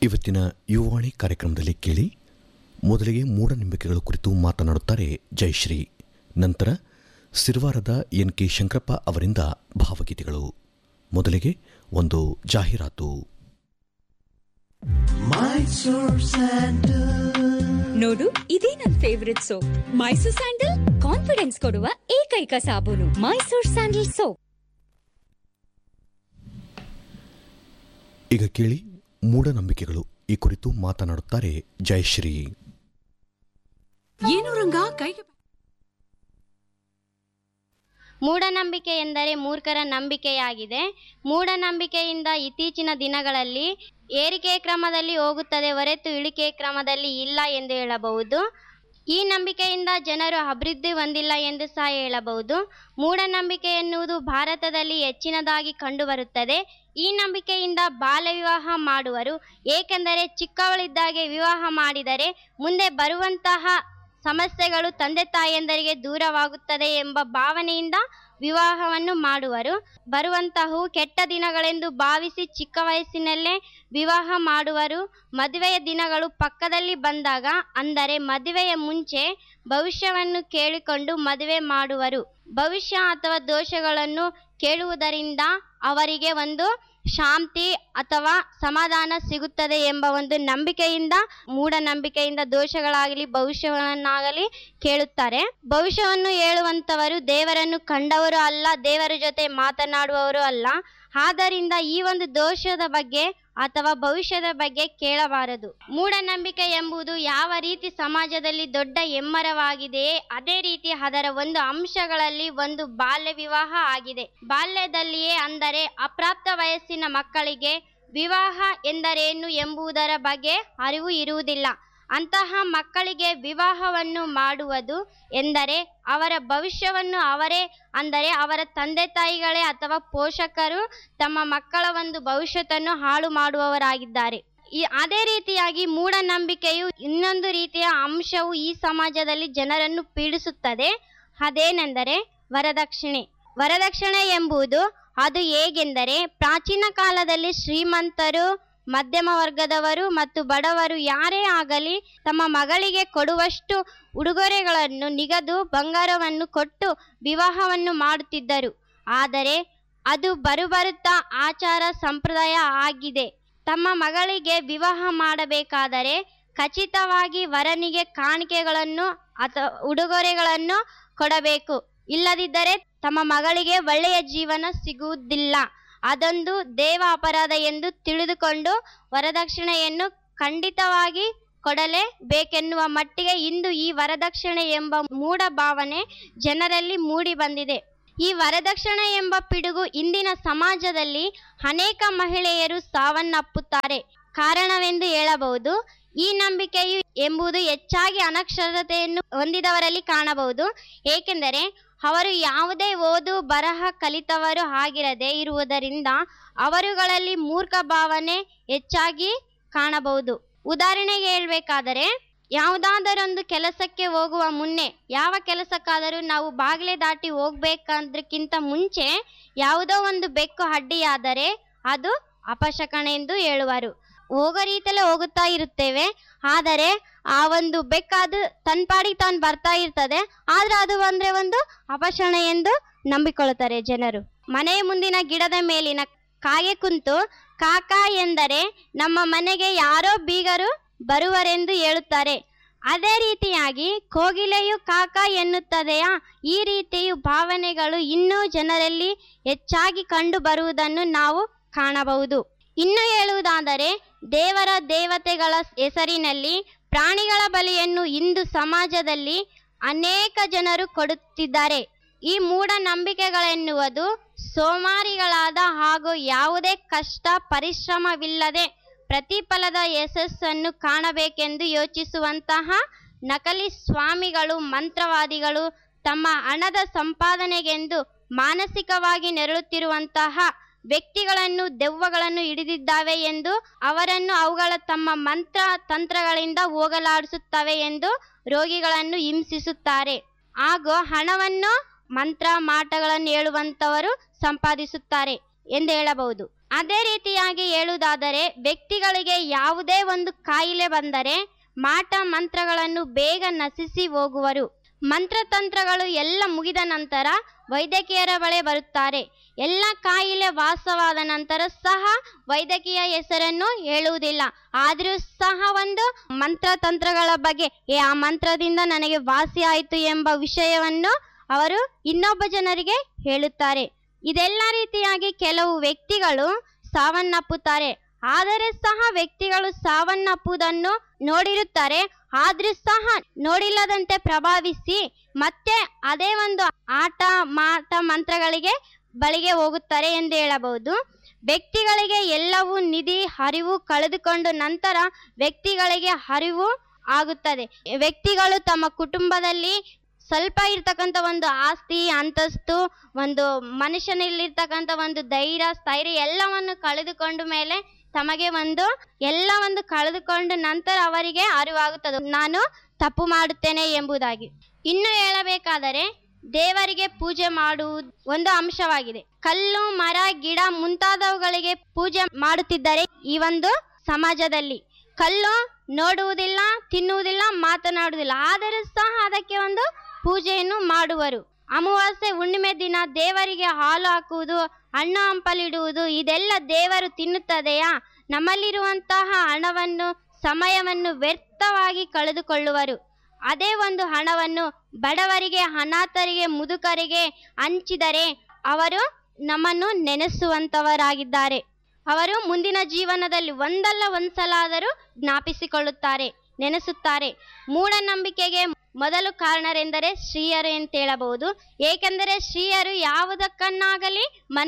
ಇವತ್ತಿನ ಯುವಾಣಿ ಕಾರ್ಯಕ್ರಮದಲ್ಲಿ ಕೇಳಿ ಮೊದಲಿಗೆ ಮೂಢನಂಬಿಕೆಗಳ ಕುರಿತು ಮಾತನಾಡುತ್ತಾರೆ ಜಯಶ್ರೀ ನಂತರ ಸಿರ್ವಾರದ ಎನ್ ಕೆ ಶಂಕರಪ್ಪ ಅವರಿಂದ ಭಾವಗೀತೆಗಳು ಮೊದಲಿಗೆ ಒಂದು ಜಾಹೀರಾತು ನೋಡು ಇದೇ ನನ್ favourite soap Mysore sandal confidence ಕೊಡುವ ಏಕೈಕ ಸಾಬೂನು ಮೈಸೂರ್ ಸ್ಯಾಂಡಲ್ ಸೋಪ್ ಈಗ ಕೇಳಿ ಮೂಢನಂಬಿಕೆಗಳು ಈ ಕುರಿತು ಮಾತನಾಡುತ್ತಾರೆ ಜಯಶ್ರೀ ಏನು ರಂಗ ಕೈಗೆ ಮೂಢನಂಬಿಕೆ ಎಂದರೆ ಮೂರ್ಖರ ನಂಬಿಕೆಯಾಗಿದೆ ಮೂಢನಂಬಿಕೆಯಿಂದ ಇತ್ತೀಚಿನ ದಿನಗಳಲ್ಲಿ ಏರಿಕೆ ಕ್ರಮದಲ್ಲಿ ಹೋಗುತ್ತದೆ ಹೊರತು ಇಳಿಕೆ ಕ್ರಮದಲ್ಲಿ ಇಲ್ಲ ಎಂದು ಹೇಳಬಹುದು ಈ ನಂಬಿಕೆಯಿಂದ ಜನರು ಅಭಿವೃದ್ಧಿ ಹೊಂದಿಲ್ಲ ಎಂದು ಸಹ ಹೇಳಬಹುದು ಮೂಢನಂಬಿಕೆ ಎನ್ನುವುದು ಭಾರತದಲ್ಲಿ ಹೆಚ್ಚಿನದಾಗಿ ಕಂಡುಬರುತ್ತದೆ ಈ ನಂಬಿಕೆಯಿಂದ ಬಾಲ್ಯ ವಿವಾಹ ಮಾಡುವರು ಏಕೆಂದರೆ ಚಿಕ್ಕವಳಿದ್ದಾಗೆ ವಿವಾಹ ಮಾಡಿದರೆ ಮುಂದೆ ಬರುವಂತಹ ಸಮಸ್ಯೆಗಳು ತಂದೆ ತಾಯಿಯಂದರಿಗೆ ದೂರವಾಗುತ್ತದೆ ಎಂಬ ಭಾವನೆಯಿಂದ ವಿವಾಹವನ್ನು ಮಾಡುವರು ಬರುವಂತಹವು ಕೆಟ್ಟ ದಿನಗಳೆಂದು ಭಾವಿಸಿ ಚಿಕ್ಕ ವಯಸ್ಸಿನಲ್ಲೇ ವಿವಾಹ ಮಾಡುವರು ಮದುವೆಯ ದಿನಗಳು ಪಕ್ಕದಲ್ಲಿ ಬಂದಾಗ ಅಂದರೆ ಮದುವೆಯ ಮುಂಚೆ ಭವಿಷ್ಯವನ್ನು ಕೇಳಿಕೊಂಡು ಮದುವೆ ಮಾಡುವರು ಭವಿಷ್ಯ ಅಥವಾ ದೋಷಗಳನ್ನು ಕೇಳುವುದರಿಂದ ಅವರಿಗೆ ಒಂದು ಶಾಂತಿ ಅಥವಾ ಸಮಾಧಾನ ಸಿಗುತ್ತದೆ ಎಂಬ ಒಂದು ನಂಬಿಕೆಯಿಂದ ಮೂಢನಂಬಿಕೆಯಿಂದ ದೋಷಗಳಾಗಲಿ ಭವಿಷ್ಯವನ್ನಾಗಲಿ ಕೇಳುತ್ತಾರೆ ಭವಿಷ್ಯವನ್ನು ಹೇಳುವಂತವರು ದೇವರನ್ನು ಕಂಡವರು ಅಲ್ಲ ದೇವರ ಜೊತೆ ಮಾತನಾಡುವವರು ಅಲ್ಲ ಆದ್ದರಿಂದ ಈ ಒಂದು ದೋಷದ ಬಗ್ಗೆ ಅಥವಾ ಭವಿಷ್ಯದ ಬಗ್ಗೆ ಕೇಳಬಾರದು ಮೂಢನಂಬಿಕೆ ಎಂಬುದು ಯಾವ ರೀತಿ ಸಮಾಜದಲ್ಲಿ ದೊಡ್ಡ ಹೆಮ್ಮರವಾಗಿದೆಯೇ ಅದೇ ರೀತಿ ಅದರ ಒಂದು ಅಂಶಗಳಲ್ಲಿ ಒಂದು ಬಾಲ್ಯ ವಿವಾಹ ಆಗಿದೆ ಬಾಲ್ಯದಲ್ಲಿಯೇ ಅಂದರೆ ಅಪ್ರಾಪ್ತ ವಯಸ್ಸಿನ ಮಕ್ಕಳಿಗೆ ವಿವಾಹ ಎಂದರೇನು ಎಂಬುದರ ಬಗ್ಗೆ ಅರಿವು ಇರುವುದಿಲ್ಲ ಅಂತಹ ಮಕ್ಕಳಿಗೆ ವಿವಾಹವನ್ನು ಮಾಡುವುದು ಎಂದರೆ ಅವರ ಭವಿಷ್ಯವನ್ನು ಅವರೇ ಅಂದರೆ ಅವರ ತಂದೆ ತಾಯಿಗಳೇ ಅಥವಾ ಪೋಷಕರು ತಮ್ಮ ಮಕ್ಕಳ ಒಂದು ಭವಿಷ್ಯತನ್ನು ಹಾಳು ಮಾಡುವವರಾಗಿದ್ದಾರೆ ಈ ಅದೇ ರೀತಿಯಾಗಿ ಮೂಢನಂಬಿಕೆಯು ಇನ್ನೊಂದು ರೀತಿಯ ಅಂಶವು ಈ ಸಮಾಜದಲ್ಲಿ ಜನರನ್ನು ಪೀಡಿಸುತ್ತದೆ ಅದೇನೆಂದರೆ ವರದಕ್ಷಿಣೆ ವರದಕ್ಷಿಣೆ ಎಂಬುದು ಅದು ಹೇಗೆಂದರೆ ಪ್ರಾಚೀನ ಕಾಲದಲ್ಲಿ ಶ್ರೀಮಂತರು ಮಧ್ಯಮ ವರ್ಗದವರು ಮತ್ತು ಬಡವರು ಯಾರೇ ಆಗಲಿ ತಮ್ಮ ಮಗಳಿಗೆ ಕೊಡುವಷ್ಟು ಉಡುಗೊರೆಗಳನ್ನು ನಿಗದು ಬಂಗಾರವನ್ನು ಕೊಟ್ಟು ವಿವಾಹವನ್ನು ಮಾಡುತ್ತಿದ್ದರು ಆದರೆ ಅದು ಬರುಬರುತ್ತಾ ಆಚಾರ ಸಂಪ್ರದಾಯ ಆಗಿದೆ ತಮ್ಮ ಮಗಳಿಗೆ ವಿವಾಹ ಮಾಡಬೇಕಾದರೆ ಖಚಿತವಾಗಿ ವರನಿಗೆ ಕಾಣಿಕೆಗಳನ್ನು ಅಥವಾ ಉಡುಗೊರೆಗಳನ್ನು ಕೊಡಬೇಕು ಇಲ್ಲದಿದ್ದರೆ ತಮ್ಮ ಮಗಳಿಗೆ ಒಳ್ಳೆಯ ಜೀವನ ಸಿಗುವುದಿಲ್ಲ ಅದೊಂದು ದೇವ ಅಪರಾಧ ಎಂದು ತಿಳಿದುಕೊಂಡು ವರದಕ್ಷಿಣೆಯನ್ನು ಖಂಡಿತವಾಗಿ ಕೊಡಲೇ ಬೇಕೆನ್ನುವ ಮಟ್ಟಿಗೆ ಇಂದು ಈ ವರದಕ್ಷಿಣೆ ಎಂಬ ಮೂಢ ಭಾವನೆ ಜನರಲ್ಲಿ ಮೂಡಿ ಬಂದಿದೆ ಈ ವರದಕ್ಷಿಣೆ ಎಂಬ ಪಿಡುಗು ಇಂದಿನ ಸಮಾಜದಲ್ಲಿ ಅನೇಕ ಮಹಿಳೆಯರು ಸಾವನ್ನಪ್ಪುತ್ತಾರೆ ಕಾರಣವೆಂದು ಹೇಳಬಹುದು ಈ ನಂಬಿಕೆಯು ಎಂಬುದು ಹೆಚ್ಚಾಗಿ ಅನಕ್ಷರತೆಯನ್ನು ಹೊಂದಿದವರಲ್ಲಿ ಕಾಣಬಹುದು ಏಕೆಂದರೆ ಅವರು ಯಾವುದೇ ಓದು ಬರಹ ಕಲಿತವರು ಆಗಿರದೆ ಇರುವುದರಿಂದ ಅವರುಗಳಲ್ಲಿ ಮೂರ್ಖ ಭಾವನೆ ಹೆಚ್ಚಾಗಿ ಕಾಣಬಹುದು ಉದಾಹರಣೆಗೆ ಹೇಳಬೇಕಾದರೆ ಯಾವುದಾದರೊಂದು ಕೆಲಸಕ್ಕೆ ಹೋಗುವ ಮುನ್ನೆ ಯಾವ ಕೆಲಸಕ್ಕಾದರೂ ನಾವು ಬಾಗಿಲೆ ದಾಟಿ ಹೋಗ್ಬೇಕಂದ್ರಕ್ಕಿಂತ ಮುಂಚೆ ಯಾವುದೋ ಒಂದು ಬೆಕ್ಕು ಅಡ್ಡಿಯಾದರೆ ಅದು ಅಪಶಕನ ಎಂದು ಹೇಳುವರು ಹೋಗೋ ರೀತಿಯಲ್ಲೇ ಹೋಗುತ್ತಾ ಇರುತ್ತೇವೆ ಆದರೆ ಆ ಒಂದು ಬೆಕ್ಕಾದು ತನ್ನ ಪಾಡಿಗೆ ತಾನು ಬರ್ತಾ ಇರ್ತದೆ ಆದ್ರೆ ಅದು ಬಂದ್ರೆ ಒಂದು ಅಪಶಕನ ಎಂದು ನಂಬಿಕೊಳ್ಳುತ್ತಾರೆ ಜನರು ಮನೆಯ ಮುಂದಿನ ಗಿಡದ ಮೇಲಿನ ಕಾಗೆ ಕುಂತು ಕಾಕ ಎಂದರೆ ನಮ್ಮ ಮನೆಗೆ ಯಾರೋ ಬೀಗರು ಬರುವರೆಂದು ಹೇಳುತ್ತಾರೆ ಅದೇ ರೀತಿಯಾಗಿ ಕೋಗಿಲೆಯು ಕಾಕ ಎನ್ನುತ್ತದೆಯಾ ಈ ರೀತಿಯು ಭಾವನೆಗಳು ಇನ್ನೂ ಜನರಲ್ಲಿ ಹೆಚ್ಚಾಗಿ ಕಂಡು ಬರುವುದನ್ನು ನಾವು ಕಾಣಬಹುದು ಇನ್ನು ಹೇಳುವುದಾದರೆ ದೇವರ ದೇವತೆಗಳ ಹೆಸರಿನಲ್ಲಿ ಪ್ರಾಣಿಗಳ ಬಲಿಯನ್ನು ಇಂದು ಸಮಾಜದಲ್ಲಿ ಅನೇಕ ಜನರು ಕೊಡುತ್ತಿದ್ದಾರೆ ಈ ಮೂಢನಂಬಿಕೆಗಳೆನ್ನುವುದು ಸೋಮಾರಿಗಳಾದ ಹಾಗೂ ಯಾವುದೇ ಕಷ್ಟ ಪರಿಶ್ರಮವಿಲ್ಲದೆ ಪ್ರತಿಫಲದ ಯಶಸ್ಸನ್ನು ಕಾಣಬೇಕೆಂದು ಯೋಚಿಸುವಂತಹ ನಕಲಿ ಸ್ವಾಮಿಗಳು ಮಂತ್ರವಾದಿಗಳು ತಮ್ಮ ಹಣದ ಸಂಪಾದನೆಗೆಂದು ಮಾನಸಿಕವಾಗಿ ನೆರಳುತ್ತಿರುವಂತಹ ವ್ಯಕ್ತಿಗಳನ್ನು ದೆವ್ವಗಳನ್ನು ಹಿಡಿದಿದ್ದಾವೆ ಎಂದು ಅವರನ್ನು ಅವುಗಳ ತಮ್ಮ ಮಂತ್ರ ತಂತ್ರಗಳಿಂದ ಹೋಗಲಾಡಿಸುತ್ತವೆ ಎಂದು ರೋಗಿಗಳನ್ನು ಹಿಂಸಿಸುತ್ತಾರೆ ಹಾಗೂ ಹಣವನ್ನು ಮಂತ್ರ ಮಾಟಗಳನ್ನು ಹೇಳುವಂತವರು ಸಂಪಾದಿಸುತ್ತಾರೆ ಎಂದು ಹೇಳಬಹುದು ಅದೇ ರೀತಿಯಾಗಿ ಹೇಳುವುದಾದರೆ ವ್ಯಕ್ತಿಗಳಿಗೆ ಯಾವುದೇ ಒಂದು ಕಾಯಿಲೆ ಬಂದರೆ ಮಾಟ ಮಂತ್ರಗಳನ್ನು ಬೇಗ ನಶಿಸಿ ಹೋಗುವರು ಮಂತ್ರತಂತ್ರಗಳು ಎಲ್ಲ ಮುಗಿದ ನಂತರ ವೈದ್ಯಕೀಯರ ಬಳಿ ಬರುತ್ತಾರೆ ಎಲ್ಲ ಕಾಯಿಲೆ ವಾಸವಾದ ನಂತರ ಸಹ ವೈದ್ಯಕೀಯ ಹೆಸರನ್ನು ಹೇಳುವುದಿಲ್ಲ ಆದರೂ ಸಹ ಒಂದು ಮಂತ್ರತಂತ್ರಗಳ ಬಗ್ಗೆ ಏ ಆ ಮಂತ್ರದಿಂದ ನನಗೆ ವಾಸಿ ಆಯಿತು ಎಂಬ ವಿಷಯವನ್ನು ಅವರು ಇನ್ನೊಬ್ಬ ಜನರಿಗೆ ಹೇಳುತ್ತಾರೆ ಇದೆಲ್ಲ ರೀತಿಯಾಗಿ ಕೆಲವು ವ್ಯಕ್ತಿಗಳು ಸಾವನ್ನಪ್ಪುತ್ತಾರೆ ಆದರೆ ಸಹ ವ್ಯಕ್ತಿಗಳು ಸಾವನ್ನಪ್ಪುವುದನ್ನು ನೋಡಿರುತ್ತಾರೆ ಆದ್ರೂ ಸಹ ನೋಡಿಲ್ಲದಂತೆ ಪ್ರಭಾವಿಸಿ ಮತ್ತೆ ಅದೇ ಒಂದು ಆಟ ಮಾಟ ಮಂತ್ರಗಳಿಗೆ ಬಳಿಗೆ ಹೋಗುತ್ತಾರೆ ಎಂದು ಹೇಳಬಹುದು ವ್ಯಕ್ತಿಗಳಿಗೆ ಎಲ್ಲವೂ ನಿಧಿ ಹರಿವು ಕಳೆದುಕೊಂಡು ನಂತರ ವ್ಯಕ್ತಿಗಳಿಗೆ ಹರಿವು ಆಗುತ್ತದೆ ವ್ಯಕ್ತಿಗಳು ತಮ್ಮ ಕುಟುಂಬದಲ್ಲಿ ಸ್ವಲ್ಪ ಇರ್ತಕ್ಕಂಥ ಒಂದು ಆಸ್ತಿ ಅಂತಸ್ತು ಒಂದು ಮನುಷ್ಯನಲ್ಲಿರ್ತಕ್ಕಂಥ ಒಂದು ಧೈರ್ಯ ಸ್ಥೈರ್ಯ ಎಲ್ಲವನ್ನು ಕಳೆದುಕೊಂಡ ಮೇಲೆ ತಮಗೆ ಒಂದು ಎಲ್ಲ ಒಂದು ಕಳೆದುಕೊಂಡು ನಂತರ ಅವರಿಗೆ ಅರಿವಾಗುತ್ತದೆ ನಾನು ತಪ್ಪು ಮಾಡುತ್ತೇನೆ ಎಂಬುದಾಗಿ ಇನ್ನು ಹೇಳಬೇಕಾದರೆ ದೇವರಿಗೆ ಪೂಜೆ ಮಾಡುವುದು ಒಂದು ಅಂಶವಾಗಿದೆ ಕಲ್ಲು ಮರ ಗಿಡ ಮುಂತಾದವುಗಳಿಗೆ ಪೂಜೆ ಮಾಡುತ್ತಿದ್ದರೆ ಈ ಒಂದು ಸಮಾಜದಲ್ಲಿ ಕಲ್ಲು ನೋಡುವುದಿಲ್ಲ ತಿನ್ನುವುದಿಲ್ಲ ಮಾತನಾಡುವುದಿಲ್ಲ ಆದರೂ ಸಹ ಅದಕ್ಕೆ ಒಂದು ಪೂಜೆಯನ್ನು ಮಾಡುವರು ಅಮಾವಾಸ್ಯೆ ಹುಣ್ಣಿಮೆ ದಿನ ದೇವರಿಗೆ ಹಾಲು ಹಾಕುವುದು ಹಣ್ಣು ಹಂಪಲಿಡುವುದು ಇದೆಲ್ಲ ದೇವರು ತಿನ್ನುತ್ತದೆಯಾ ನಮ್ಮಲ್ಲಿರುವಂತಹ ಹಣವನ್ನು ಸಮಯವನ್ನು ವ್ಯರ್ಥವಾಗಿ ಕಳೆದುಕೊಳ್ಳುವರು ಅದೇ ಒಂದು ಹಣವನ್ನು ಬಡವರಿಗೆ ಅನಾಥರಿಗೆ ಮುದುಕರಿಗೆ ಹಂಚಿದರೆ ಅವರು ನಮ್ಮನ್ನು ನೆನೆಸುವಂತವರಾಗಿದ್ದಾರೆ ಅವರು ಮುಂದಿನ ಜೀವನದಲ್ಲಿ ಒಂದಲ್ಲ ಒಂದ್ಸಲ ಆದರೂ ಜ್ಞಾಪಿಸಿಕೊಳ್ಳುತ್ತಾರೆ ನೆನೆಸುತ್ತಾರೆ ಮೂಢನಂಬಿಕೆಗೆ ಮೊದಲು ಕಾರಣರೆಂದರೆ ಶ್ರೀಯರು ಅಂತ ಹೇಳಬಹುದು ಏಕೆಂದರೆ ಶ್ರೀಯರು ಯಾವುದಕ್ಕನ್ನಾಗಲಿ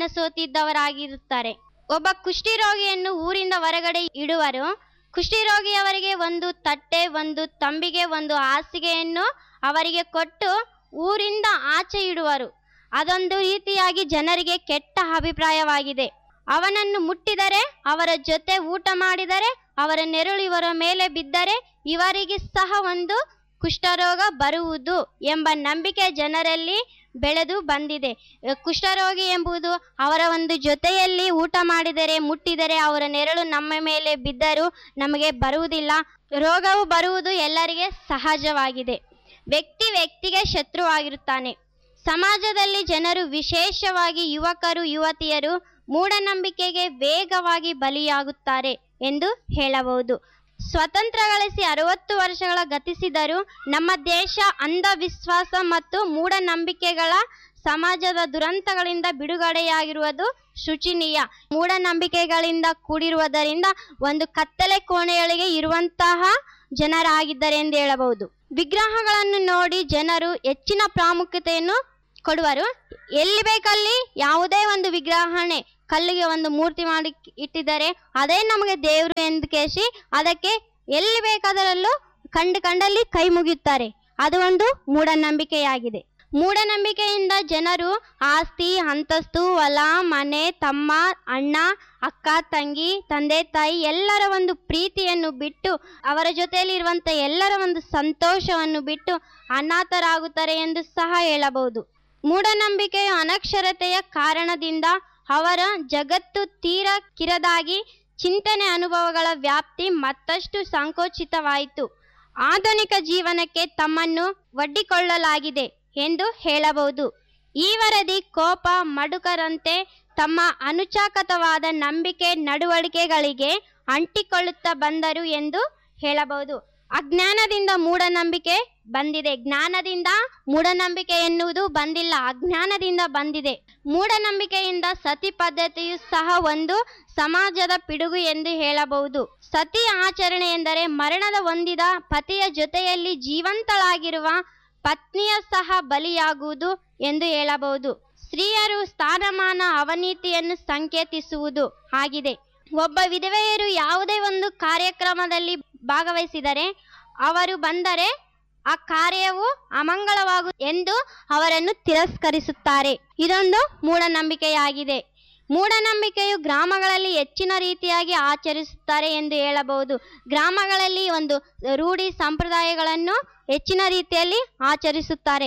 ಮನಸೋತಿದ್ದವರಾಗಿರುತ್ತಾರೆ ಒಬ್ಬ ಕುಷ್ಠಿರೋಗಿಯನ್ನು ಊರಿಂದ ಹೊರಗಡೆ ಇಡುವರು ಕುಷ್ಠಿರೋಗಿಯವರಿಗೆ ಒಂದು ತಟ್ಟೆ ಒಂದು ತಂಬಿಗೆ ಒಂದು ಹಾಸಿಗೆಯನ್ನು ಅವರಿಗೆ ಕೊಟ್ಟು ಊರಿಂದ ಆಚೆ ಇಡುವರು ಅದೊಂದು ರೀತಿಯಾಗಿ ಜನರಿಗೆ ಕೆಟ್ಟ ಅಭಿಪ್ರಾಯವಾಗಿದೆ ಅವನನ್ನು ಮುಟ್ಟಿದರೆ ಅವರ ಜೊತೆ ಊಟ ಮಾಡಿದರೆ ಅವರ ನೆರಳು ಇವರ ಮೇಲೆ ಬಿದ್ದರೆ ಇವರಿಗೆ ಸಹ ಒಂದು ಕುಷ್ಠರೋಗ ಬರುವುದು ಎಂಬ ನಂಬಿಕೆ ಜನರಲ್ಲಿ ಬೆಳೆದು ಬಂದಿದೆ ಅ, ಕುಷ್ಠರೋಗಿ ಎಂಬುದು ಅವರ ಒಂದು ಜೊತೆಯಲ್ಲಿ ಊಟ ಮಾಡಿದರೆ ಮುಟ್ಟಿದರೆ ಅವರ ನೆರಳು ನಮ್ಮ ಮೇಲೆ ಬಿದ್ದರೂ ನಮಗೆ ಬರುವುದಿಲ್ಲ ರೋಗವು ಬರುವುದು ಎಲ್ಲರಿಗೆ ಸಹಜವಾಗಿದೆ ವ್ಯಕ್ತಿ ವ್ಯಕ್ತಿಗೆ ಶತ್ರುವಾಗಿರುತ್ತಾನೆ ಸಮಾಜದಲ್ಲಿ ಜನರು ವಿಶೇಷವಾಗಿ ಯುವಕರು ಯುವತಿಯರು ಮೂಢನಂಬಿಕೆಗೆ ವೇಗವಾಗಿ ಬಲಿಯಾಗುತ್ತಾರೆ ಎಂದು ಹೇಳಬಹುದು ಸ್ವತಂತ್ರ ಗಳಿಸಿ ಅರವತ್ತು ವರ್ಷಗಳ ಗತಿಸಿದರೂ ನಮ್ಮ ದೇಶ ಅಂಧವಿಶ್ವಾಸ ಮತ್ತು ಮೂಢನಂಬಿಕೆಗಳ ಸಮಾಜದ ದುರಂತಗಳಿಂದ ಬಿಡುಗಡೆಯಾಗಿರುವುದು ಶುಚಿನೀಯ ಮೂಢನಂಬಿಕೆಗಳಿಂದ ಕೂಡಿರುವುದರಿಂದ ಒಂದು ಕತ್ತಲೆ ಕೋಣೆಯೊಳಗೆ ಇರುವಂತಹ ಜನರಾಗಿದ್ದಾರೆ ಎಂದು ಹೇಳಬಹುದು ವಿಗ್ರಹಗಳನ್ನು ನೋಡಿ ಜನರು ಹೆಚ್ಚಿನ ಪ್ರಾಮುಖ್ಯತೆಯನ್ನು ಕೊಡುವರು ಎಲ್ಲಿ ಬೇಕಲ್ಲಿ ಯಾವುದೇ ಒಂದು ವಿಗ್ರಹಣೆ ಕಲ್ಲಿಗೆ ಒಂದು ಮೂರ್ತಿ ಮಾಡಿ ಇಟ್ಟಿದ್ದಾರೆ ಅದೇ ನಮಗೆ ದೇವರು ಎಂದು ಕೇಸಿ ಅದಕ್ಕೆ ಎಲ್ಲಿ ಬೇಕಾದರಲ್ಲೂ ಕಂಡು ಕಂಡಲ್ಲಿ ಕೈ ಮುಗಿಯುತ್ತಾರೆ ಅದು ಒಂದು ಮೂಢನಂಬಿಕೆಯಾಗಿದೆ ಮೂಢನಂಬಿಕೆಯಿಂದ ಜನರು ಆಸ್ತಿ ಅಂತಸ್ತು ಹೊಲ ಮನೆ ತಮ್ಮ ಅಣ್ಣ ಅಕ್ಕ ತಂಗಿ ತಂದೆ ತಾಯಿ ಎಲ್ಲರ ಒಂದು ಪ್ರೀತಿಯನ್ನು ಬಿಟ್ಟು ಅವರ ಜೊತೆಯಲ್ಲಿ ಇರುವಂತ ಎಲ್ಲರ ಒಂದು ಸಂತೋಷವನ್ನು ಬಿಟ್ಟು ಅನಾಥರಾಗುತ್ತಾರೆ ಎಂದು ಸಹ ಹೇಳಬಹುದು ಮೂಢನಂಬಿಕೆಯ ಅನಕ್ಷರತೆಯ ಕಾರಣದಿಂದ ಅವರ ಜಗತ್ತು ತೀರ ಕಿರದಾಗಿ ಚಿಂತನೆ ಅನುಭವಗಳ ವ್ಯಾಪ್ತಿ ಮತ್ತಷ್ಟು ಸಂಕೋಚಿತವಾಯಿತು ಆಧುನಿಕ ಜೀವನಕ್ಕೆ ತಮ್ಮನ್ನು ಒಡ್ಡಿಕೊಳ್ಳಲಾಗಿದೆ ಎಂದು ಹೇಳಬಹುದು ಈ ವರದಿ ಕೋಪ ಮಡುಕರಂತೆ ತಮ್ಮ ಅನುಚಾಕತವಾದ ನಂಬಿಕೆ ನಡವಳಿಕೆಗಳಿಗೆ ಅಂಟಿಕೊಳ್ಳುತ್ತಾ ಬಂದರು ಎಂದು ಹೇಳಬಹುದು ಅಜ್ಞಾನದಿಂದ ಮೂಢನಂಬಿಕೆ ಬಂದಿದೆ ಜ್ಞಾನದಿಂದ ಮೂಢನಂಬಿಕೆ ಎನ್ನುವುದು ಬಂದಿಲ್ಲ ಅಜ್ಞಾನದಿಂದ ಬಂದಿದೆ ಮೂಢನಂಬಿಕೆಯಿಂದ ಸತಿ ಪದ್ಧತಿಯು ಸಹ ಒಂದು ಸಮಾಜದ ಪಿಡುಗು ಎಂದು ಹೇಳಬಹುದು ಸತಿ ಆಚರಣೆ ಎಂದರೆ ಮರಣದ ಹೊಂದಿದ ಪತಿಯ ಜೊತೆಯಲ್ಲಿ ಜೀವಂತಳಾಗಿರುವ ಪತ್ನಿಯ ಸಹ ಬಲಿಯಾಗುವುದು ಎಂದು ಹೇಳಬಹುದು ಸ್ತ್ರೀಯರು ಸ್ಥಾನಮಾನ ಅವನೀತಿಯನ್ನು ಸಂಕೇತಿಸುವುದು ಆಗಿದೆ ಒಬ್ಬ ವಿಧವೆಯರು ಯಾವುದೇ ಒಂದು ಕಾರ್ಯಕ್ರಮದಲ್ಲಿ ಭಾಗವಹಿಸಿದರೆ ಅವರು ಬಂದರೆ ಆ ಕಾರ್ಯವು ಅಮಂಗಳವಾಗು ಎಂದು ಅವರನ್ನು ತಿರಸ್ಕರಿಸುತ್ತಾರೆ ಇದೊಂದು ಮೂಢನಂಬಿಕೆಯಾಗಿದೆ ಮೂಢನಂಬಿಕೆಯು ಗ್ರಾಮಗಳಲ್ಲಿ ಹೆಚ್ಚಿನ ರೀತಿಯಾಗಿ ಆಚರಿಸುತ್ತಾರೆ ಎಂದು ಹೇಳಬಹುದು ಗ್ರಾಮಗಳಲ್ಲಿ ಒಂದು ರೂಢಿ ಸಂಪ್ರದಾಯಗಳನ್ನು ಹೆಚ್ಚಿನ ರೀತಿಯಲ್ಲಿ ಆಚರಿಸುತ್ತಾರೆ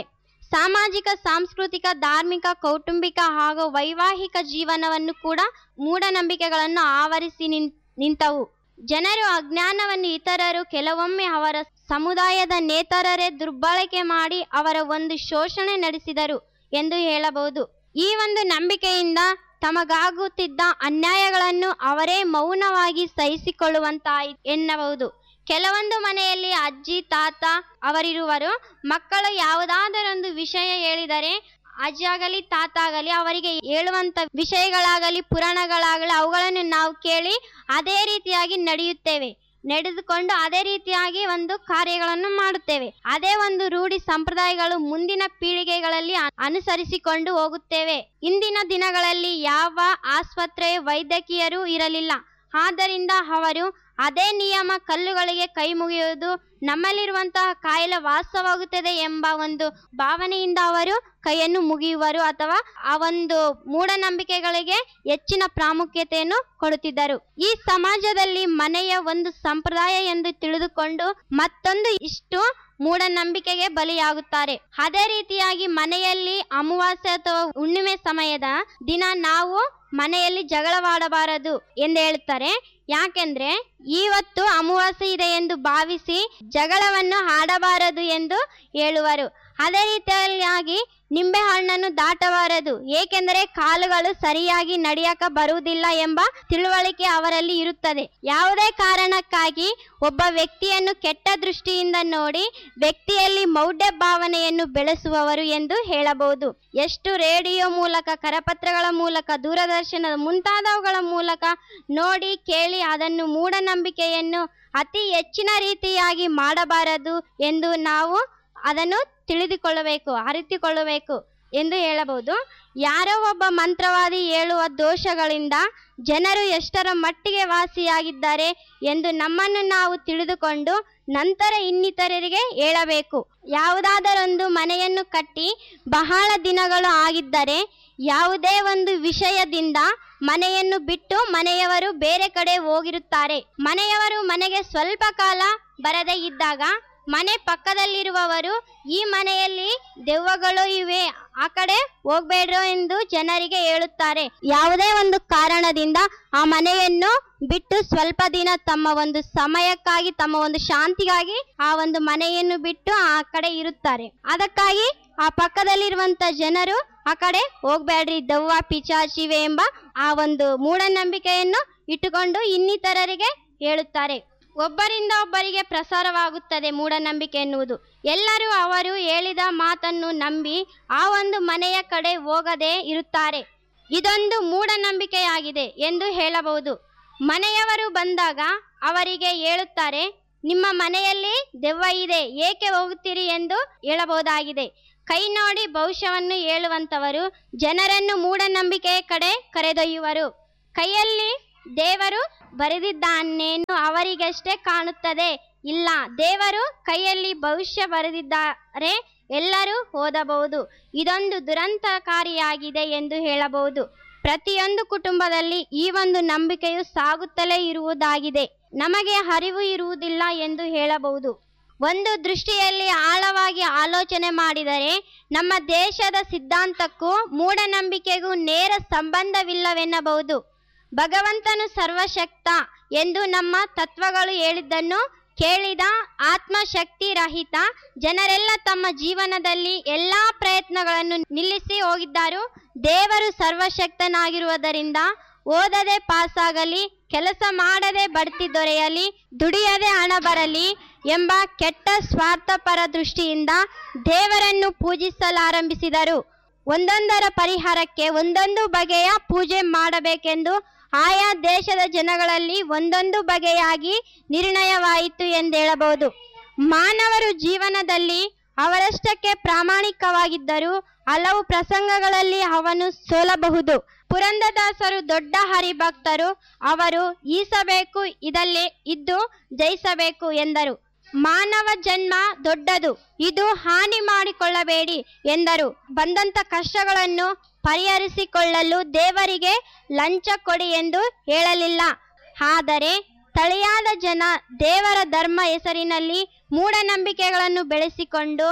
ಸಾಮಾಜಿಕ ಸಾಂಸ್ಕೃತಿಕ ಧಾರ್ಮಿಕ ಕೌಟುಂಬಿಕ ಹಾಗೂ ವೈವಾಹಿಕ ಜೀವನವನ್ನು ಕೂಡ ಮೂಢನಂಬಿಕೆಗಳನ್ನು ಆವರಿಸಿ ನಿನ್- ನಿಂತವು ಜನರು ಅಜ್ಞಾನವನ್ನು ಇತರರು ಕೆಲವೊಮ್ಮೆ ಅವರ ಸಮುದಾಯದ ನೇತರರೇ ದುರ್ಬಳಕೆ ಮಾಡಿ ಅವರ ಒಂದು ಶೋಷಣೆ ನಡೆಸಿದರು ಎಂದು ಹೇಳಬಹುದು ಈ ಒಂದು ನಂಬಿಕೆಯಿಂದ ತಮಗಾಗುತ್ತಿದ್ದ ಅನ್ಯಾಯಗಳನ್ನು ಅವರೇ ಮೌನವಾಗಿ ಸಹಿಸಿಕೊಳ್ಳುವಂತಾಯಿ ಎನ್ನಬಹುದು ಕೆಲವೊಂದು ಮನೆಯಲ್ಲಿ ಅಜ್ಜಿ ತಾತ ಅವರಿರುವರು ಮಕ್ಕಳು ಯಾವುದಾದರೊಂದು ವಿಷಯ ಹೇಳಿದರೆ ಅಜ್ಜಿ ಆಗಲಿ ತಾತ ಆಗಲಿ ಅವರಿಗೆ ಹೇಳುವಂತ ವಿಷಯಗಳಾಗಲಿ ಪುರಾಣಗಳಾಗಲಿ ಅವುಗಳನ್ನು ನಾವು ಕೇಳಿ ಅದೇ ರೀತಿಯಾಗಿ ನಡೆಯುತ್ತೇವೆ ನಡೆದುಕೊಂಡು ಅದೇ ರೀತಿಯಾಗಿ ಒಂದು ಕಾರ್ಯಗಳನ್ನು ಮಾಡುತ್ತೇವೆ ಅದೇ ಒಂದು ರೂಢಿ ಸಂಪ್ರದಾಯಗಳು ಮುಂದಿನ ಪೀಳಿಗೆಗಳಲ್ಲಿ ಅ- ಅನುಸರಿಸಿಕೊಂಡು ಹೋಗುತ್ತೇವೆ ಇಂದಿನ ದಿನಗಳಲ್ಲಿ ಯಾವ ಆಸ್ಪತ್ರೆ ವೈದ್ಯಕೀಯರು ಇರಲಿಲ್ಲ ಆದ್ದರಿಂದ ಅವರು ಅದೇ ನಿಯಮ ಕಲ್ಲುಗಳಿಗೆ ಕೈ ಮುಗಿಯುವುದು ನಮ್ಮಲ್ಲಿರುವಂತಹ ಕಾಯಿಲೆ ವಾಸವಾಗುತ್ತದೆ ಎಂಬ ಒಂದು ಭಾವನೆಯಿಂದ ಅವರು ಕೈಯನ್ನು ಮುಗಿಯುವರು ಅಥವಾ ಆ ಒಂದು ಮೂಢನಂಬಿಕೆಗಳಿಗೆ ಹೆಚ್ಚಿನ ಪ್ರಾಮುಖ್ಯತೆಯನ್ನು ಕೊಡುತ್ತಿದ್ದರು ಈ ಸಮಾಜದಲ್ಲಿ ಮನೆಯ ಒಂದು ಸಂಪ್ರದಾಯ ಎಂದು ತಿಳಿದುಕೊಂಡು ಮತ್ತೊಂದು ಇಷ್ಟು ಮೂಢನಂಬಿಕೆಗೆ ಬಲಿಯಾಗುತ್ತಾರೆ ಅದೇ ರೀತಿಯಾಗಿ ಮನೆಯಲ್ಲಿ ಅಮಾವಾಸ್ಯೆ ಅಥವಾ ಹುಣ್ಣಿಮೆ ಸಮಯದ ದಿನ ನಾವು ಮನೆಯಲ್ಲಿ ಜಗಳವಾಡಬಾರದು ಎಂದು ಹೇಳುತ್ತಾರೆ ಯಾಕೆಂದ್ರೆ ಇವತ್ತು ಅಮಾವಾಸ್ಯೆ ಇದೆ ಎಂದು ಭಾವಿಸಿ ಜಗಳವನ್ನು ಆಡಬಾರದು ಎಂದು ಹೇಳುವರು ಅದೇ ರೀತಿಯಾಗಿ ನಿಂಬೆ ಹಣ್ಣನ್ನು ದಾಟಬಾರದು ಏಕೆಂದರೆ ಕಾಲುಗಳು ಸರಿಯಾಗಿ ನಡೆಯಕ ಬರುವುದಿಲ್ಲ ಎಂಬ ತಿಳುವಳಿಕೆ ಅವರಲ್ಲಿ ಇರುತ್ತದೆ ಯಾವುದೇ ಕಾರಣಕ್ಕಾಗಿ ಒಬ್ಬ ವ್ಯಕ್ತಿಯನ್ನು ಕೆಟ್ಟ ದೃಷ್ಟಿಯಿಂದ ನೋಡಿ ವ್ಯಕ್ತಿಯಲ್ಲಿ ಮೌಢ್ಯ ಭಾವನೆಯನ್ನು ಬೆಳೆಸುವವರು ಎಂದು ಹೇಳಬಹುದು ಎಷ್ಟು ರೇಡಿಯೋ ಮೂಲಕ ಕರಪತ್ರಗಳ ಮೂಲಕ ದೂರದರ್ಶನದ ಮುಂತಾದವುಗಳ ಮೂಲಕ ನೋಡಿ ಕೇಳಿ ಅದನ್ನು ಮೂಢನಂಬಿಕೆಯನ್ನು ಅತಿ ಹೆಚ್ಚಿನ ರೀತಿಯಾಗಿ ಮಾಡಬಾರದು ಎಂದು ನಾವು ಅದನ್ನು ತಿಳಿದುಕೊಳ್ಳಬೇಕು ಅರಿತುಕೊಳ್ಳಬೇಕು ಎಂದು ಹೇಳಬಹುದು ಯಾರೋ ಒಬ್ಬ ಮಂತ್ರವಾದಿ ಹೇಳುವ ದೋಷಗಳಿಂದ ಜನರು ಎಷ್ಟರ ಮಟ್ಟಿಗೆ ವಾಸಿಯಾಗಿದ್ದಾರೆ ಎಂದು ನಮ್ಮನ್ನು ನಾವು ತಿಳಿದುಕೊಂಡು ನಂತರ ಇನ್ನಿತರರಿಗೆ ಹೇಳಬೇಕು ಯಾವುದಾದರೊಂದು ಮನೆಯನ್ನು ಕಟ್ಟಿ ಬಹಳ ದಿನಗಳು ಆಗಿದ್ದರೆ ಯಾವುದೇ ಒಂದು ವಿಷಯದಿಂದ ಮನೆಯನ್ನು ಬಿಟ್ಟು ಮನೆಯವರು ಬೇರೆ ಕಡೆ ಹೋಗಿರುತ್ತಾರೆ ಮನೆಯವರು ಮನೆಗೆ ಸ್ವಲ್ಪ ಕಾಲ ಬರದೇ ಇದ್ದಾಗ ಮನೆ ಪಕ್ಕದಲ್ಲಿರುವವರು ಈ ಮನೆಯಲ್ಲಿ ದೆವ್ವಗಳು ಇವೆ ಆ ಕಡೆ ಹೋಗ್ಬೇಡ್ರು ಎಂದು ಜನರಿಗೆ ಹೇಳುತ್ತಾರೆ ಯಾವುದೇ ಒಂದು ಕಾರಣದಿಂದ ಆ ಮನೆಯನ್ನು ಬಿಟ್ಟು ಸ್ವಲ್ಪ ದಿನ ತಮ್ಮ ಒಂದು ಸಮಯಕ್ಕಾಗಿ ತಮ್ಮ ಒಂದು ಶಾಂತಿಗಾಗಿ ಆ ಒಂದು ಮನೆಯನ್ನು ಬಿಟ್ಟು ಆ ಕಡೆ ಇರುತ್ತಾರೆ ಅದಕ್ಕಾಗಿ ಆ ಪಕ್ಕದಲ್ಲಿರುವಂತ ಜನರು ಆ ಕಡೆ ಹೋಗ್ಬೇಡ್ರಿ ದೆವ್ವ ಪಿಚಾಚಿವೆ ಎಂಬ ಆ ಒಂದು ಮೂಢನಂಬಿಕೆಯನ್ನು ಇಟ್ಟುಕೊಂಡು ಇನ್ನಿತರರಿಗೆ ಹೇಳುತ್ತಾರೆ ಒಬ್ಬರಿಂದ ಒಬ್ಬರಿಗೆ ಪ್ರಸಾರವಾಗುತ್ತದೆ ಮೂಢನಂಬಿಕೆ ಎನ್ನುವುದು ಎಲ್ಲರೂ ಅವರು ಹೇಳಿದ ಮಾತನ್ನು ನಂಬಿ ಆ ಒಂದು ಮನೆಯ ಕಡೆ ಹೋಗದೆ ಇರುತ್ತಾರೆ ಇದೊಂದು ಮೂಢನಂಬಿಕೆಯಾಗಿದೆ ಎಂದು ಹೇಳಬಹುದು ಮನೆಯವರು ಬಂದಾಗ ಅವರಿಗೆ ಹೇಳುತ್ತಾರೆ ನಿಮ್ಮ ಮನೆಯಲ್ಲಿ ದೆವ್ವ ಇದೆ ಏಕೆ ಹೋಗುತ್ತೀರಿ ಎಂದು ಹೇಳಬಹುದಾಗಿದೆ ಕೈ ನೋಡಿ ಭವಿಷ್ಯವನ್ನು ಹೇಳುವಂತವರು ಜನರನ್ನು ಮೂಢನಂಬಿಕೆಯ ಕಡೆ ಕರೆದೊಯ್ಯುವರು ಕೈಯಲ್ಲಿ ದೇವರು ಬರೆದಿದ್ದಾನೇನು ಅವರಿಗಷ್ಟೇ ಕಾಣುತ್ತದೆ ಇಲ್ಲ ದೇವರು ಕೈಯಲ್ಲಿ ಭವಿಷ್ಯ ಬರೆದಿದ್ದಾರೆ ಎಲ್ಲರೂ ಓದಬಹುದು ಇದೊಂದು ದುರಂತಕಾರಿಯಾಗಿದೆ ಎಂದು ಹೇಳಬಹುದು ಪ್ರತಿಯೊಂದು ಕುಟುಂಬದಲ್ಲಿ ಈ ಒಂದು ನಂಬಿಕೆಯು ಸಾಗುತ್ತಲೇ ಇರುವುದಾಗಿದೆ ನಮಗೆ ಅರಿವು ಇರುವುದಿಲ್ಲ ಎಂದು ಹೇಳಬಹುದು ಒಂದು ದೃಷ್ಟಿಯಲ್ಲಿ ಆಳವಾಗಿ ಆಲೋಚನೆ ಮಾಡಿದರೆ ನಮ್ಮ ದೇಶದ ಸಿದ್ಧಾಂತಕ್ಕೂ ಮೂಢನಂಬಿಕೆಗೂ ನೇರ ಸಂಬಂಧವಿಲ್ಲವೆನ್ನಬಹುದು ಭಗವಂತನು ಸರ್ವಶಕ್ತ ಎಂದು ನಮ್ಮ ತತ್ವಗಳು ಹೇಳಿದ್ದನ್ನು ಕೇಳಿದ ಆತ್ಮಶಕ್ತಿ ರಹಿತ ಜನರೆಲ್ಲ ತಮ್ಮ ಜೀವನದಲ್ಲಿ ಎಲ್ಲಾ ಪ್ರಯತ್ನಗಳನ್ನು ನಿಲ್ಲಿಸಿ ಹೋಗಿದ್ದಾರೆ ದೇವರು ಸರ್ವಶಕ್ತನಾಗಿರುವುದರಿಂದ ಓದದೆ ಪಾಸಾಗಲಿ ಕೆಲಸ ಮಾಡದೆ ಬಡ್ತಿ ದೊರೆಯಲಿ ದುಡಿಯದೆ ಹಣ ಬರಲಿ ಎಂಬ ಕೆಟ್ಟ ಸ್ವಾರ್ಥಪರ ದೃಷ್ಟಿಯಿಂದ ದೇವರನ್ನು ಪೂಜಿಸಲಾರಂಭಿಸಿದರು ಒಂದೊಂದರ ಪರಿಹಾರಕ್ಕೆ ಒಂದೊಂದು ಬಗೆಯ ಪೂಜೆ ಮಾಡಬೇಕೆಂದು ಆಯಾ ದೇಶದ ಜನಗಳಲ್ಲಿ ಒಂದೊಂದು ಬಗೆಯಾಗಿ ನಿರ್ಣಯವಾಯಿತು ಎಂದೇಳಬಹುದು ಮಾನವರು ಜೀವನದಲ್ಲಿ ಅವರಷ್ಟಕ್ಕೆ ಪ್ರಾಮಾಣಿಕವಾಗಿದ್ದರೂ ಹಲವು ಪ್ರಸಂಗಗಳಲ್ಲಿ ಅವನು ಸೋಲಬಹುದು ಪುರಂದದಾಸರು ದೊಡ್ಡ ಹರಿಭಕ್ತರು ಅವರು ಈಸಬೇಕು ಇದಲ್ಲೇ ಇದ್ದು ಜಯಿಸಬೇಕು ಎಂದರು ಮಾನವ ಜನ್ಮ ದೊಡ್ಡದು ಇದು ಹಾನಿ ಮಾಡಿಕೊಳ್ಳಬೇಡಿ ಎಂದರು ಬಂದಂತ ಕಷ್ಟಗಳನ್ನು ಪರಿಹರಿಸಿಕೊಳ್ಳಲು ದೇವರಿಗೆ ಲಂಚ ಕೊಡಿ ಎಂದು ಹೇಳಲಿಲ್ಲ ಆದರೆ ತಳಿಯಾದ ಜನ ದೇವರ ಧರ್ಮ ಹೆಸರಿನಲ್ಲಿ ಮೂಢನಂಬಿಕೆಗಳನ್ನು ಬೆಳೆಸಿಕೊಂಡು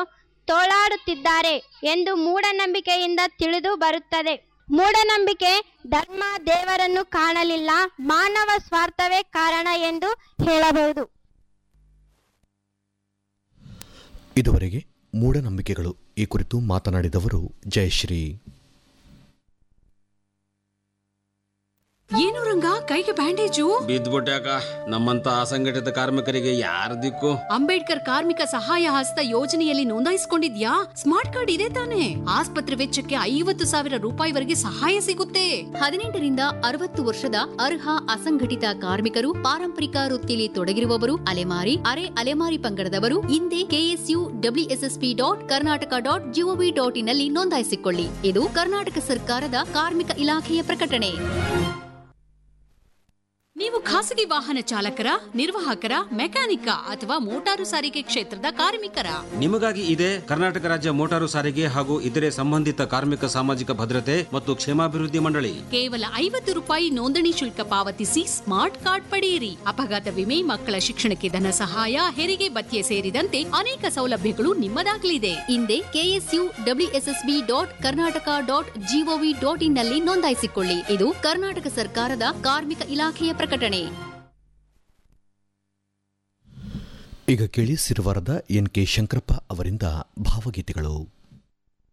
ತೋಳಾಡುತ್ತಿದ್ದಾರೆ ಎಂದು ಮೂಢನಂಬಿಕೆಯಿಂದ ತಿಳಿದು ಬರುತ್ತದೆ ಮೂಢನಂಬಿಕೆ ಧರ್ಮ ದೇವರನ್ನು ಕಾಣಲಿಲ್ಲ ಮಾನವ ಸ್ವಾರ್ಥವೇ ಕಾರಣ ಎಂದು ಹೇಳಬಹುದು ಇದುವರೆಗೆ ಮೂಢನಂಬಿಕೆಗಳು ಈ ಕುರಿತು ಮಾತನಾಡಿದವರು ಜಯಶ್ರೀ ಏನು ರಂಗ ಕೈಗೆ ಬ್ಯಾಂಡೇಜು ಬಿದ್ದ್ಬಿಟ್ಯಾಕ ನಮ್ಮಂತ ಅಸಂಘಟಿತ ಕಾರ್ಮಿಕರಿಗೆ ಯಾರ ದಿಕ್ಕು ಅಂಬೇಡ್ಕರ್ ಕಾರ್ಮಿಕ ಸಹಾಯ ಹಸ್ತ ಯೋಜನೆಯಲ್ಲಿ ನೋಂದಾಯಿಸಿಕೊಂಡಿದ್ಯಾ ಸ್ಮಾರ್ಟ್ ಕಾರ್ಡ್ ಇದೆ ತಾನೆ ಆಸ್ಪತ್ರೆ ವೆಚ್ಚಕ್ಕೆ ಐವತ್ತು ಸಾವಿರ ರೂಪಾಯಿವರೆಗೆ ಸಹಾಯ ಸಿಗುತ್ತೆ ಹದಿನೆಂಟರಿಂದ ಅರವತ್ತು ವರ್ಷದ ಅರ್ಹ ಅಸಂಘಟಿತ ಕಾರ್ಮಿಕರು ಪಾರಂಪರಿಕ ವೃತ್ತಿಯಲ್ಲಿ ತೊಡಗಿರುವವರು ಅಲೆಮಾರಿ ಅರೆ ಅಲೆಮಾರಿ ಪಂಗಡದವರು ಹಿಂದೆ K S U W S S P dot Karnataka dot G O V dot ಇನ್ನಲ್ಲಿ ನೋಂದಾಯಿಸಿಕೊಳ್ಳಿ ಇದು ಕರ್ನಾಟಕ ಸರ್ಕಾರದ ಕಾರ್ಮಿಕ ಇಲಾಖೆಯ ಪ್ರಕಟಣೆ ನೀವು ಖಾಸಗಿ ವಾಹನ ಚಾಲಕರ ನಿರ್ವಾಹಕರ ಮೆಕ್ಯಾನಿಕ ಅಥವಾ ಮೋಟಾರು ಸಾರಿಗೆ ಕ್ಷೇತ್ರದ ಕಾರ್ಮಿಕರ ನಿಮಗಾಗಿ ಇದೆ ಕರ್ನಾಟಕ ರಾಜ್ಯ ಮೋಟಾರು ಸಾರಿಗೆ ಹಾಗೂ ಇತರೆ ಸಂಬಂಧಿತ ಕಾರ್ಮಿಕ ಸಾಮಾಜಿಕ ಭದ್ರತೆ ಮತ್ತು ಕ್ಷೇಮಾಭಿವೃದ್ಧಿ ಮಂಡಳಿ ಕೇವಲ ಐವತ್ತು ರೂಪಾಯಿ ನೋಂದಣಿ ಶುಲ್ಕ ಪಾವತಿಸಿ ಸ್ಮಾರ್ಟ್ ಕಾರ್ಡ್ ಪಡೆಯಿರಿ ಅಪಘಾತ ವಿಮೆ ಮಕ್ಕಳ ಶಿಕ್ಷಣಕ್ಕೆ ಧನ ಸಹಾಯ ಹೆರಿಗೆ ಭತ್ಯೆ ಸೇರಿದಂತೆ ಅನೇಕ ಸೌಲಭ್ಯಗಳು ನಿಮ್ಮದಾಗಲಿದೆ ಹಿಂದೆ K S U W S S B dot Karnataka dot G O V dot in ನಲ್ಲಿ ನೋಂದಾಯಿಸಿಕೊಳ್ಳಿ ಇದು ಕರ್ನಾಟಕ ಸರ್ಕಾರದ ಕಾರ್ಮಿಕ ಇಲಾಖೆಯ ಪ್ರಕಟಣೆ ಈಗ ಕೇಳಿ ಸಿರುವಾರದ ಎನ್ ಕೆ ಶಂಕರಪ್ಪ ಅವರಿಂದ ಭಾವಗೀತೆಗಳು